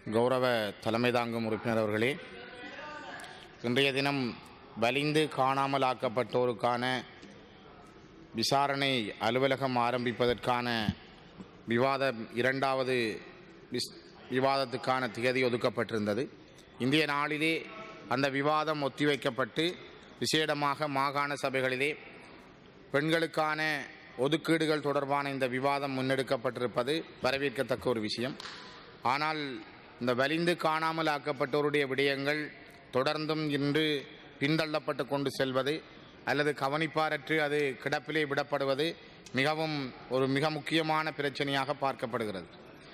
கௌரவ தலைமை தாங்கும் உறுப்பினர் அவர்களே இன்றைய தினம் வலிந்து காணாமல் ஆக்கப்பட்டோருக்கான விசாரணை அலுவலகம் ஆரம்பிப்பதற்கான விவாதம் இரண்டாவது விஸ் விவாதத்துக்கான திகதி ஒதுக்கப்பட்டிருந்தது இந்திய நாளிலே அந்த விவாதம் ஒத்திவைக்கப்பட்டு விசேடமாக மாகாண சபைகளிலே பெண்களுக்கான ஒதுக்கீடுகள் தொடர்பான இந்த விவாதம் முன்னெடுக்கப்பட்டிருப்பது வரவேற்கத்தக்க ஒரு விஷயம் ஆனால் இந்த வலிந்து காணாமல் ஆக்கப்பட்டோருடைய விடயங்கள் தொடர்ந்தும் இன்று பின்தள்ளப்பட்டு கொண்டு செல்வது அல்லது கவனிப்பாரற்று அது கிடப்பிலே விடப்படுவது மிகவும் ஒரு மிக முக்கியமான பிரச்சனையாக பார்க்கப்படுகிறது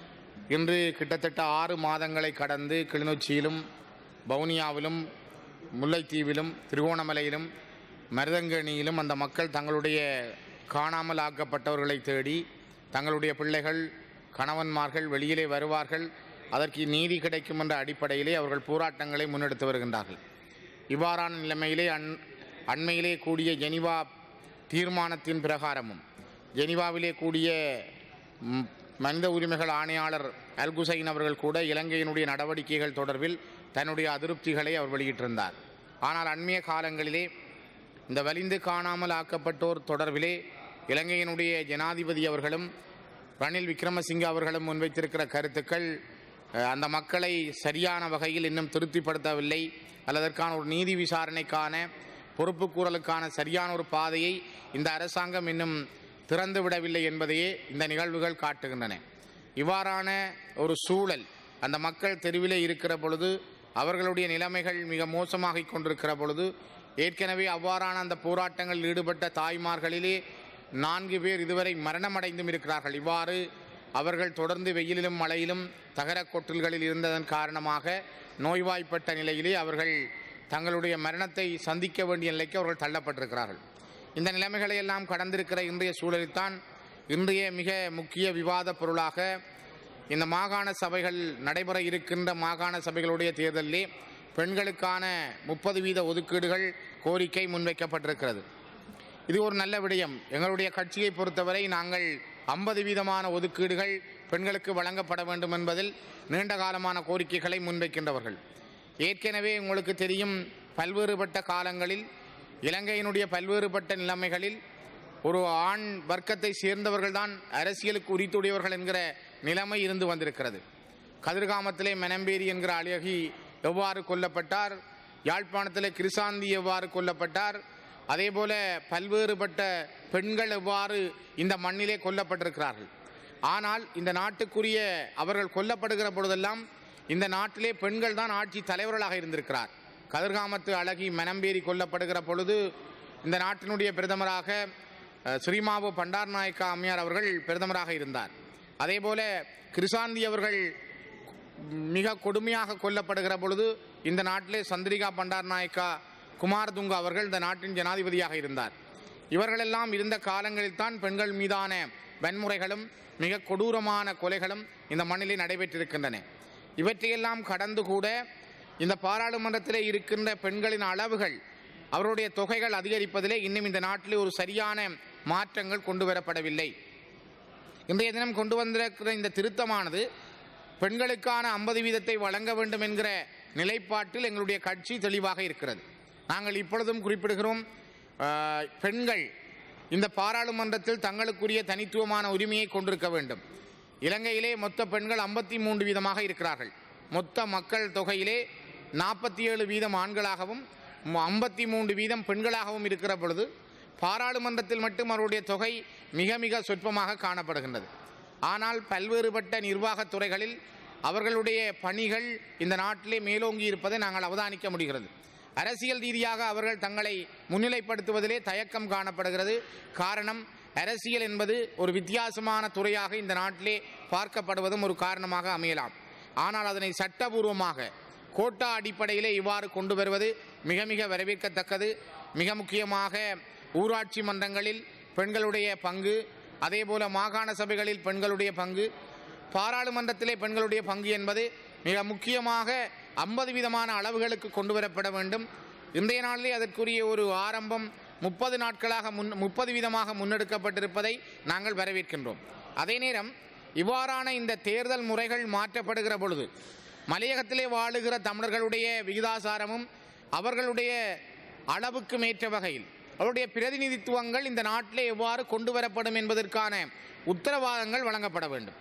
இன்று கிட்டத்தட்ட ஆறு மாதங்களை கடந்து கிளிநொச்சியிலும் வவுனியாவிலும் முல்லைத்தீவிலும் திருகோணமலையிலும் மருதங்கணியிலும் அந்த மக்கள் தங்களுடைய காணாமல் ஆக்கப்பட்டவர்களை தேடி தங்களுடைய பிள்ளைகள் கணவன்மார்கள் வெளியிலே வருவார்கள் அதற்கு நீதி கிடைக்கும் என்ற அடிப்படையிலே அவர்கள் போராட்டங்களை முன்னெடுத்து வருகின்றார்கள் இவ்வாறான நிலைமையிலே அண் அண்மையிலே கூடிய ஜெனிவா தீர்மானத்தின் பிரகாரமும் ஜெனிவாவிலே கூடிய ம், மனித உரிமைகள் ஆணையாளர் அல்குசைன் அவர்கள் கூட இலங்கையினுடைய நடவடிக்கைகள் தொடர்பில் தன்னுடைய அதிருப்திகளை அவர் வெளியிட்டிருந்தார் ஆனால் அண்மைய காலங்களிலே இந்த வலிந்து காணாமல் ஆக்கப்பட்டோர் தொடர்பிலே இலங்கையினுடைய ஜனாதிபதி அவர்களும் ரணில் விக்ரமசிங்க அவர்களும் முன்வைத்திருக்கிற கருத்துக்கள் அஹ், அந்த மக்களை சரியான வகையில் இன்னும் திருப்திப்படுத்தவில்லை அல்லது அதற்கான ஒரு நீதி விசாரணைக்கான பொறுப்புக்கூறலுக்கான சரியான ஒரு பாதையை இந்த அரசாங்கம் இன்னும் திறந்து விடவில்லை என்பதையே இந்த நிகழ்வுகள் காட்டுகின்றன இவ்வாறான ஒரு சூழல் அந்த மக்கள் தெருவிலே இருக்கிற பொழுது அவர்களுடைய நிலைமைகள் மிக மோசமாகிக் கொண்டிருக்கிற பொழுது ஏற்கனவே அவ்வாறான அந்த போராட்டங்களில் ஈடுபட்ட தாய்மார்களிலே நான்கு பேர் இதுவரை மரணமடைந்தும் இருக்கிறார்கள் இவ்வாறு அவர்கள் தொடர்ந்து வெயிலிலும் மழையிலும் தகர கொட்டில்களில் இருந்ததன் காரணமாக நோய்வாய்ப்பட்ட நிலையிலே அவர்கள் தங்களுடைய மரணத்தை சந்திக்க வேண்டிய நிலைக்கு அவர்கள் தள்ளப்பட்டிருக்கிறார்கள் இந்த நிலைமைகளை எல்லாம் கடந்திருக்கிற இன்றைய சூழலில்தான் இன்றைய மிக முக்கிய விவாத பொருளாக இந்த மாகாண சபைகள் நடைபெற இருக்கின்ற மாகாண சபைகளுடைய தேர்தலிலே பெண்களுக்கான முப்பது வீத ஒதுக்கீடுகள் கோரிக்கை முன்வைக்கப்பட்டிருக்கிறது இது ஒரு நல்ல விடயம் எங்களுடைய கட்சியை பொறுத்தவரை நாங்கள் ஐம்பது வீதமான ஒதுக்கீடுகள் பெண்களுக்கு வழங்கப்பட வேண்டும் என்பதில் நீண்ட காலமான கோரிக்கைகளை முன்வைக்கின்றவர்கள் ஏற்கனவே உங்களுக்கு தெரியும் பல்வேறுபட்ட காலங்களில் இலங்கையினுடைய பல்வேறுபட்ட நிலைமைகளில் ஒரு ஆண் வர்க்கத்தை சேர்ந்தவர்கள்தான் அரசியலுக்கு உரித்துடையவர்கள் என்கிற நிலைமை இருந்து வந்திருக்கிறது கதிர்காமத்திலே மெனம்பேரி என்கிற அழகி எவ்வாறு கொல்லப்பட்டார் யாழ்ப்பாணத்திலே கிருசாந்தி எவ்வாறு கொல்லப்பட்டார் அதேபோல பல்வேறுபட்ட பெண்கள் எவ்வாறு இந்த மண்ணிலே கொல்லப்பட்டிருக்கிறார்கள் ஆனால் இந்த நாட்டுக்குரிய அவர்கள் கொல்லப்படுகிற பொழுதெல்லாம் இந்த நாட்டிலே பெண்கள் தான் ஆட்சி தலைவர்களாக இருந்திருக்கிறார் கதிர்காமத்து அழகி மனம்பேரி கொல்லப்படுகிற பொழுது இந்த நாட்டினுடைய பிரதமராக அஹ், ஸ்ரீமாவு பண்டார் நாயக்கா அம்மையார் அவர்கள் பிரதமராக இருந்தார் அதேபோல கிருசாந்தி அவர்கள் மிக கொடுமையாக கொல்லப்படுகிற பொழுது இந்த நாட்டிலே சந்திரிகா பண்டார் நாயக்கா குமார் துங்கா அவர்கள் இந்த நாட்டின் ஜனாதிபதியாக இருந்தார் இவர்களெல்லாம் இருந்த காலங்களில் தான் பெண்கள் மீதான வன்முறைகளும் மிக கொடூரமான கொலைகளும் இந்த மண்ணிலே நடைபெற்றிருக்கின்றன இவற்றையெல்லாம் கடந்து கூட இந்த பாராளுமன்றத்திலே இருக்கின்ற பெண்களின் அளவுகள் அவருடைய தொகைகள் அதிகரிப்பதிலே இன்னும் இந்த நாட்டிலே ஒரு சரியான மாற்றங்கள் கொண்டு வரப்படவில்லை இன்றைய தினம் கொண்டு வந்திருக்கிற இந்த திருத்தமானது பெண்களுக்கான ஐம்பது வீதத்தை வழங்க வேண்டும் என்கிற நிலைப்பாட்டில் எங்களுடைய கட்சி தெளிவாக இருக்கிறது நாங்கள் இப்பொழுதும் குறிப்பிடுகிறோம் ஆஹ், பெண்கள் இந்த பாராளுமன்றத்தில் தங்களுக்குரிய தனித்துவமான உரிமையை கொண்டிருக்க வேண்டும் இலங்கையிலே மொத்த பெண்கள் ஐம்பத்தி மூன்று வீதமாக இருக்கிறார்கள் மொத்த மக்கள் தொகையிலே நாற்பத்தி ஏழு வீதம் ஆண்களாகவும் ஐம்பத்தி மூன்று வீதம் பெண்களாகவும் இருக்கிற பொழுது பாராளுமன்றத்தில் மட்டும் அவருடைய தொகை மிக மிக சொற்பமாக காணப்படுகின்றது ஆனால் பல்வேறுபட்ட நிர்வாகத் துறைகளில் அவர்களுடைய பணிகள் இந்த நாட்டிலே மேலோங்கி இருப்பதை நாங்கள் அவதானிக்க முடிகிறது அரசியல் ரீதியாக அவர்கள் தங்களை முன்னிலைப்படுத்துவதிலே தயக்கம் காணப்படுகிறது காரணம் அரசியல் என்பது ஒரு வித்தியாசமான துறையாக இந்த நாட்டிலே பார்க்கப்படுவதும் ஒரு காரணமாக அமையலாம் ஆனால் அதனை சட்டபூர்வமாக கோட்டா அடிப்படையிலே இவ்வாறு கொண்டு வருவது மிக மிக வரவேற்கத்தக்கது மிக முக்கியமாக ஊராட்சி மன்றங்களில் பெண்களுடைய பங்கு அதேபோல மாகாண சபைகளில் பெண்களுடைய பங்கு பாராளுமன்றத்திலே பெண்களுடைய பங்கு என்பது மிக முக்கியமாக ஐம்பது விதமான அளவுகளுக்கு கொண்டு வரப்பட வேண்டும் இன்றைய நாளிலே அதற்குரிய ஒரு ஆரம்பம் முப்பது நாட்களாக முன் முப்பது வீதமாக முன்னெடுக்கப்பட்டிருப்பதை நாங்கள் வரவேற்கின்றோம் அதே நேரம் இவ்வாறான இந்த தேர்தல் முறைகள் மாற்றப்படுகிற பொழுது மலையகத்திலே வாழுகிற தமிழர்களுடைய விகிதாசாரமும் அவர்களுடைய அளவுக்கு மேற்ற வகையில் அவருடைய பிரதிநிதித்துவங்கள் இந்த நாட்டிலே எவ்வாறு கொண்டு வரப்படும் என்பதற்கான உத்தரவாதங்கள் வழங்கப்பட வேண்டும்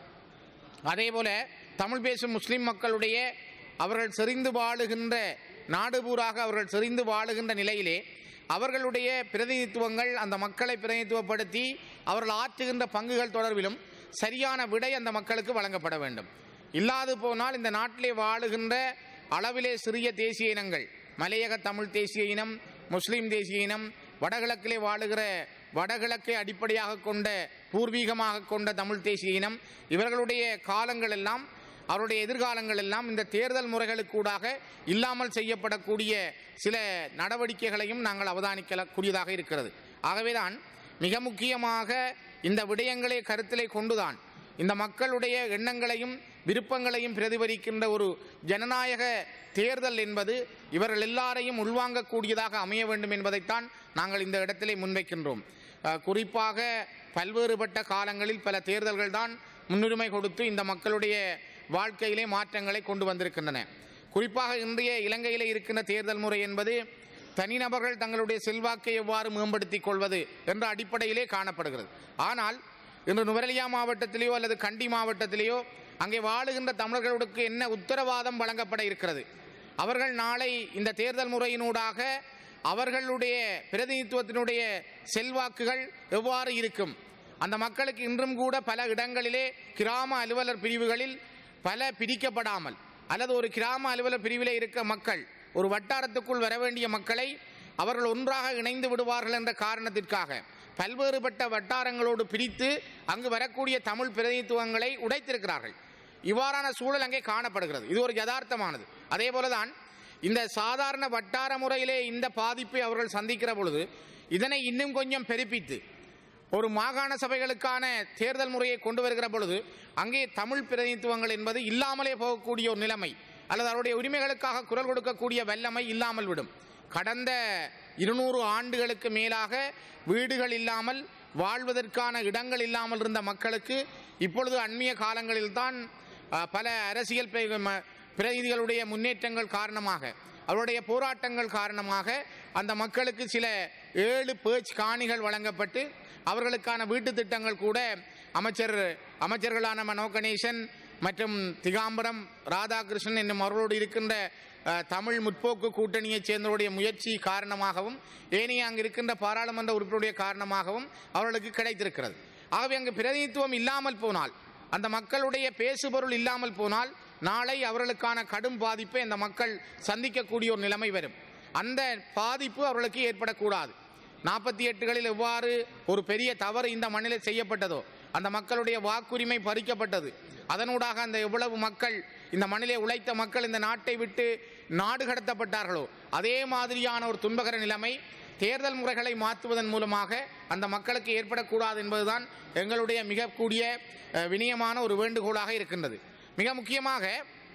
அதேபோல தமிழ் பேசும் முஸ்லிம் மக்களுடைய அவர்கள் செறிந்து வாழுகின்ற நாடு பூராக அவர்கள் செறிந்து வாழுகின்ற நிலையிலே அவர்களுடைய பிரதிநிதித்துவங்கள் அந்த மக்களை பிரதிநிதித்துவப்படுத்தி அவர்கள் ஆற்றுகின்ற பங்குகள் தொடர்பிலும் சரியான விடை அந்த மக்களுக்கு வழங்கப்பட வேண்டும் இல்லாது போனால் இந்த நாட்டிலே வாழுகின்ற அளவிலே சிறிய தேசிய இனங்கள் மலையக தமிழ் தேசிய இனம் முஸ்லிம் தேசிய இனம் வடகிழக்கிலே வாழுகிற வடகிழக்கை அடிப்படையாக கொண்ட பூர்வீகமாக கொண்ட தமிழ் தேசிய இனம் இவர்களுடைய காலங்கள் எல்லாம் அவருடைய எதிர்காலங்கள் எல்லாம் இந்த தேர்தல் முறைகளுக்கூடாக இல்லாமல் செய்யப்படக்கூடிய சில நடவடிக்கைகளையும் நாங்கள் அவதானிக்கக்கூடியதாக இருக்கிறது ஆகவேதான் மிக முக்கியமாக இந்த விடயங்களை கருத்திலே கொண்டுதான் இந்த மக்களுடைய எண்ணங்களையும் விருப்பங்களையும் பிரதிபலிக்கின்ற ஒரு ஜனநாயக தேர்தல் என்பது இவர்கள் எல்லாரையும் உள்வாங்கக்கூடியதாக அமைய வேண்டும் என்பதைத்தான் நாங்கள் இந்த இடத்திலே முன்வைக்கின்றோம் அஹ், குறிப்பாக பல்வேறுபட்ட காலங்களில் பல தேர்தல்கள் தான் முன்னுரிமை கொடுத்து இந்த மக்களுடைய வாழ்க்கையிலே மாற்றங்களை கொண்டு வந்திருக்கின்றன குறிப்பாக இன்றைய இலங்கையிலே இருக்கின்ற தேர்தல் முறை என்பது தனிநபர்கள் தங்களுடைய செல்வாக்கை எவ்வாறு மேம்படுத்திக் கொள்வது என்ற அடிப்படையிலே காணப்படுகிறது ஆனால் இன்று நுவரெலியா மாவட்டத்திலேயோ அல்லது கண்டி மாவட்டத்திலேயோ அங்கே வாழுகின்ற தமிழர்களுக்கு என்ன உத்தரவாதம் வழங்கப்பட இருக்கிறது அவர்கள் நாளை இந்த தேர்தல் முறையினூடாக அவர்களுடைய பிரதிநிதித்துவத்தினுடைய செல்வாக்குகள் எவ்வாறு இருக்கும் அந்த மக்களுக்கு இன்றும் கூட பல இடங்களிலே கிராம அலுவலர் பிரிவுகளில் பல பிரிக்கப்படாமல் அல்லது ஒரு கிராம அலுவலர் பிரிவிலே இருக்க மக்கள் ஒரு வட்டாரத்துக்குள் வர வேண்டிய மக்களை அவர்கள் ஒன்றாக இணைந்து விடுவார்கள் என்ற காரணத்திற்காக பல்வேறுபட்ட வட்டாரங்களோடு பிரித்து அங்கு வரக்கூடிய தமிழ் பிரதிநிதித்துவங்களை உடைத்திருக்கிறார்கள் இவ்வாறான சூழல் அங்கே காணப்படுகிறது இது ஒரு யதார்த்தமானது அதே போலதான் இந்த சாதாரண வட்டார முறையிலே இந்த பாதிப்பை அவர்கள் சந்திக்கிற பொழுது இதனை இன்னும் கொஞ்சம் பெருப்பித்து ஒரு மாகாண சபைகளுக்கான தேர்தல் முறையை கொண்டு வருகிற பொழுது அங்கே தமிழ் பிரதிநிதித்துவங்கள் என்பது இல்லாமலே போகக்கூடிய ஒரு நிலைமை அல்லது அவருடைய உரிமைகளுக்காக குரல் கொடுக்கக்கூடிய வல்லமை இல்லாமல் விடும் கடந்த இருநூறு ஆண்டுகளுக்கு மேலாக வீடுகள் இல்லாமல் வாழ்வதற்கான இடங்கள் இல்லாமல் இருந்த மக்களுக்கு இப்பொழுது அண்மைய காலங்களில்தான் அஹ், பல அரசியல் பிர- ம- பிரதிநிதிகளுடைய முன்னேற்றங்கள் காரணமாக அவருடைய போராட்டங்கள் காரணமாக அந்த மக்களுக்கு சில ஏழு பேச் காணிகள் வழங்கப்பட்டு அவர்களுக்கான வீட்டு திட்டங்கள் கூட அமைச்சர் அமைச்சர்களான மனோ கணேசன் மற்றும் திகாம்பரம் ராதாகிருஷ்ணன் என்னும் அவர்களோடு இருக்கின்ற அஹ், தமிழ் முற்போக்கு கூட்டணியைச் சேர்ந்தவருடைய முயற்சி காரணமாகவும் ஏனைய அங்கு இருக்கின்ற பாராளுமன்ற உறுப்பினருடைய காரணமாகவும் அவர்களுக்கு கிடைத்திருக்கிறது ஆகவே அங்கு பிரதிநிதித்துவம் இல்லாமல் போனால் அந்த மக்களுடைய பேசுபொருள் இல்லாமல் போனால் நாளை அவர்களுக்கான கடும் பாதிப்பை அந்த மக்கள் சந்திக்கக்கூடிய ஒரு நிலைமை வரும் அந்த பாதிப்பு அவர்களுக்கு ஏற்படக்கூடாது நாற்பத்தி எட்டுகளில் எவ்வாறு ஒரு பெரிய தவறு இந்த மண்ணில் செய்யப்பட்டதோ அந்த மக்களுடைய வாக்குரிமை பறிக்கப்பட்டது அதனூடாக அந்த எவ்வளவு மக்கள் இந்த மண்ணிலே உழைத்த மக்கள் இந்த நாட்டை விட்டு நாடு கடத்தப்பட்டார்களோ அதே மாதிரியான ஒரு துன்பகர நிலைமை தேர்தல் முறைகளை மாற்றுவதன் மூலமாக அந்த மக்களுக்கு ஏற்படக்கூடாது என்பதுதான் எங்களுடைய மிக கூடிய அஹ், வினயமான ஒரு வேண்டுகோளாக இருக்கின்றது மிக முக்கியமாக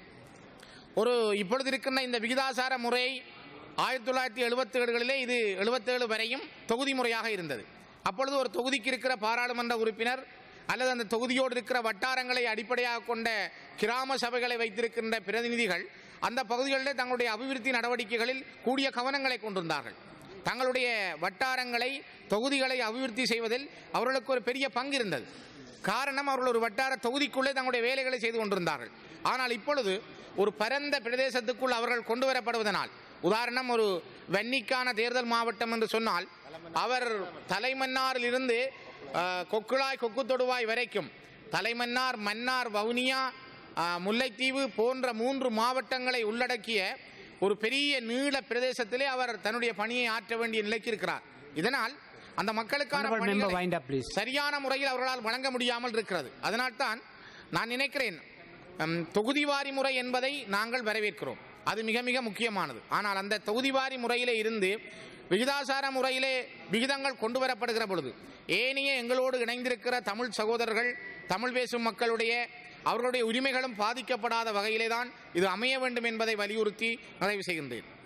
ஒரு இப்பொழுது இருக்கின்ற இந்த விகிதாசார முறை ஆயிரத்தி தொள்ளாயிரத்தி எழுபத்தி ஏழுகளிலே இது எழுபத்தேழு வரையும் தொகுதி முறையாக இருந்தது அப்பொழுது ஒரு தொகுதிக்கு இருக்கிற பாராளுமன்ற உறுப்பினர் அல்லது அந்த தொகுதியோடு இருக்கிற வட்டாரங்களை அடிப்படையாக கொண்ட கிராம சபைகளை வைத்திருக்கின்ற பிரதிநிதிகள் அந்த பகுதிகளிலே தங்களுடைய அபிவிருத்தி நடவடிக்கைகளில் கூடிய கவனங்களை கொண்டிருந்தார்கள் தங்களுடைய வட்டாரங்களை தொகுதிகளை அபிவிருத்தி செய்வதில் அவர்களுக்கு ஒரு பெரிய பங்கு இருந்தது காரணம் அவர்கள் ஒரு வட்டார தொகுதிக்குள்ளே தங்களுடைய வேலைகளை செய்து கொண்டிருந்தார்கள் ஆனால் இப்பொழுது ஒரு பரந்த பிரதேசத்துக்குள் அவர்கள் கொண்டு வரப்படுவதனால் உதாரணம் ஒரு வன்னிக்கான தேர்தல் மாவட்டம் என்று சொன்னால் அவர் தலைமன்னாரில் இருந்து அஹ், கொக்குளாய் கொக்கு தொடுவாய் வரைக்கும் தலைமன்னார் மன்னார் வவுனியா அஹ், முல்லைத்தீவு போன்ற மூன்று மாவட்டங்களை உள்ளடக்கிய ஒரு பெரிய நீள பிரதேசத்திலே அவர் தன்னுடைய பணியை ஆற்ற வேண்டிய நிலைக்கு இருக்கிறார் இதனால் அந்த மக்களுக்கான Honorable member, பணிகளை wind up, please. சரியான முறையில் அவர்களால் வழங்க முடியாமல் இருக்கிறது அதனால்தான் நான் நினைக்கிறேன் ம், தொகுதிவாரி முறை என்பதை நாங்கள் வரவேற்கிறோம் அது மிக மிக முக்கியமானது ஆனால் அந்த தொகுதிவாரி முறையிலே இருந்து விகிதாசார முறையிலே விகிதங்கள் கொண்டு வரப்படுகிற பொழுது ஏனைய எங்களோடு இணைந்திருக்கிற தமிழ் சகோதரர்கள் தமிழ் பேசும் மக்களுடைய அவர்களுடைய உரிமைகளும் பாதிக்கப்படாத வகையிலே தான் இது அமைய வேண்டும் என்பதை வலியுறுத்தி நிறைவு செய்கின்றேன்